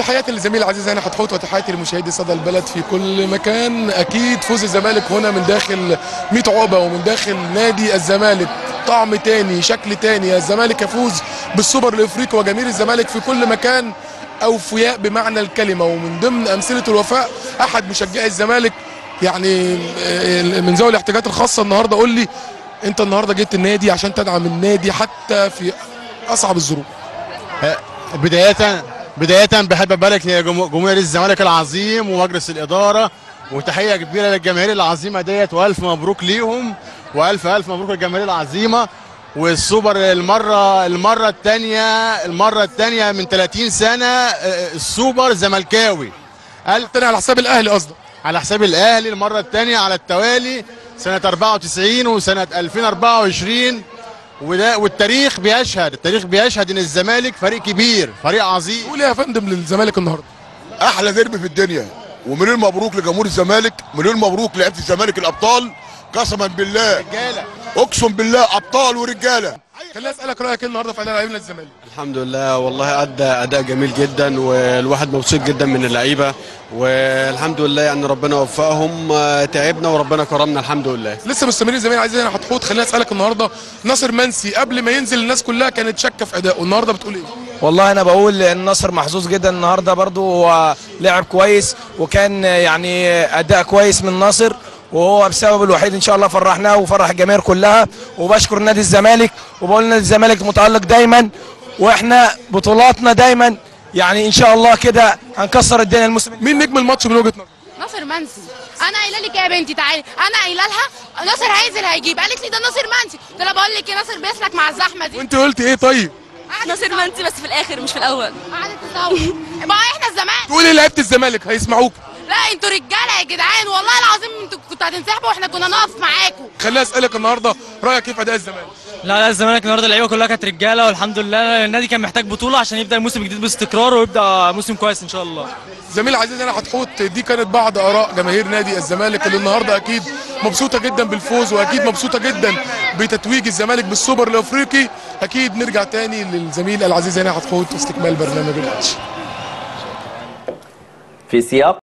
تحياتي للزميل العزيز هاني حتحوت وتحياتي لمشاهدي صدى البلد في كل مكان اكيد فوز الزمالك هنا من داخل 100 عقبه ومن داخل نادي الزمالك طعم تاني شكل تاني الزمالك يفوز بالسوبر الافريقي وجماهير الزمالك في كل مكان اوفياء بمعنى الكلمه ومن ضمن امثله الوفاء احد مشجعي الزمالك يعني آه، من ذوي الاحتياجات الخاصه النهارده قول لي انت النهارده جيت النادي عشان تدعم النادي حتى في اصعب الظروف بداية بداية بحب ابارك لجمهور الزمالك العظيم ومجلس الإدارة وتحية كبيرة للجماهير العظيمة ديت وألف مبروك ليهم وألف ألف مبروك للجماهير العظيمة والسوبر المرة المرة الثانية المرة الثانية من 30 سنة آه، السوبر زملكاوي قال تاني على حساب الاهلي قصدك على حساب الأهلي المرة الثانية على التوالي سنة 94 وسنة 2024 وده والتاريخ بيشهد التاريخ بيشهد ان الزمالك فريق كبير فريق عظيم قول إيه يا فندم للزمالك النهارده احلى ديربي في الدنيا ومليون مبروك لجمهور الزمالك مليون مبروك لعيبه الزمالك الابطال قسما بالله رجاله اقسم بالله ابطال ورجاله خليني اسالك رايك ايه النهارده في اداء لاعبين الزمالك الحمد لله والله ادى اداء جميل جدا والواحد مبسوط جدا من اللعيبه والحمد لله يعني ربنا وفقهم آه، تعبنا وربنا كرمنا الحمد لله لسه مستمرين زميلي عايز انا هتحوط خليني اسالك النهارده ناصر منسي قبل ما ينزل الناس كلها كانت شاكه في ادائه النهارده بتقول ايه والله انا بقول ان نصر محظوظ جدا النهارده برضو هو لعب كويس وكان يعني اداء كويس من ناصر وهو بسبب الوحيد ان شاء الله فرحناه وفرح الجماهير كلها وبشكر نادي الزمالك وبقول نادي الزمالك متالق دايما واحنا بطولاتنا دايما يعني ان شاء الله كده هنكسر الدنيا الموسم مين نجم الماتش من وجهه نظرك ناصر منسي انا قايله لك يا بنتي تعالي انا قايله لها ناصر هينزل هيجيب قالت لي ده ناصر منسي قلت لها بقول لك يا ناصر بيسلك مع الزحمه دي وانت قلت ايه طيب ناصر منسي بس في الاخر مش في الاول قعدت تصور ما احنا الزمالك تقول ايه لعيبه الزمالك هيسمعوك لا انتوا رجاله يا جدعان والله العظيم انتوا كنتوا هتنسحبوا واحنا كنا نقف معاكم خليني اسالك النهارده رايك ايه في اداء الزمالك لا لا الزمالك النهارده اللعيبه كلها كانت رجاله والحمد لله النادي كان محتاج بطوله عشان يبدا الموسم الجديد باستقرار ويبدا موسم كويس ان شاء الله زميل عزيز انا هتحوط دي كانت بعض اراء جماهير نادي الزمالك اللي النهارده اكيد مبسوطه جدا بالفوز واكيد مبسوطه جدا بتتويج الزمالك بالسوبر الافريقي اكيد نرجع تاني للزميل العزيز هنا هتحوط واستكمال برنامج الماتش في سياق